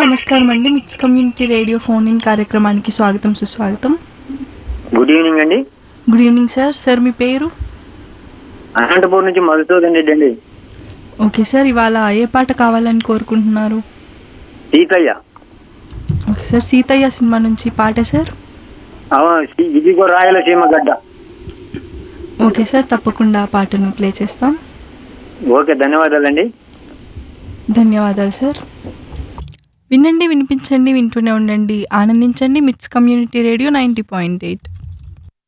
నమస్కారం అండి mix community radio phone in కార్యక్రమానికి స్వాగతం సుస్వాగతం గుడ్ ఈవినింగ్ అండి గుడ్ ఈవినింగ్ సార్ సార్ మీ పేరు అనంతపూర్ నుంచి మధుసూదన్ రెడ్డి అండి ఓకే సార్ ఇవాళ ఏ పాట కావాలని కోరుకుంటున్నారు Seethayya okay sir Seethayya cinema నుంచి పాట సార్ అవును, సి- ఇదిగో రాయలసీమ గడ్డ ఓకే సార్ తప్పకుండా ఆ పాటను ప్లే చేస్తాం ఓకే ధన్యవాదాలండి ధన్యవాదాలు సార్ వినండి వినిపించండి వింటూనే ఉండండి ఆనందించండి MITS community radio ninety point eight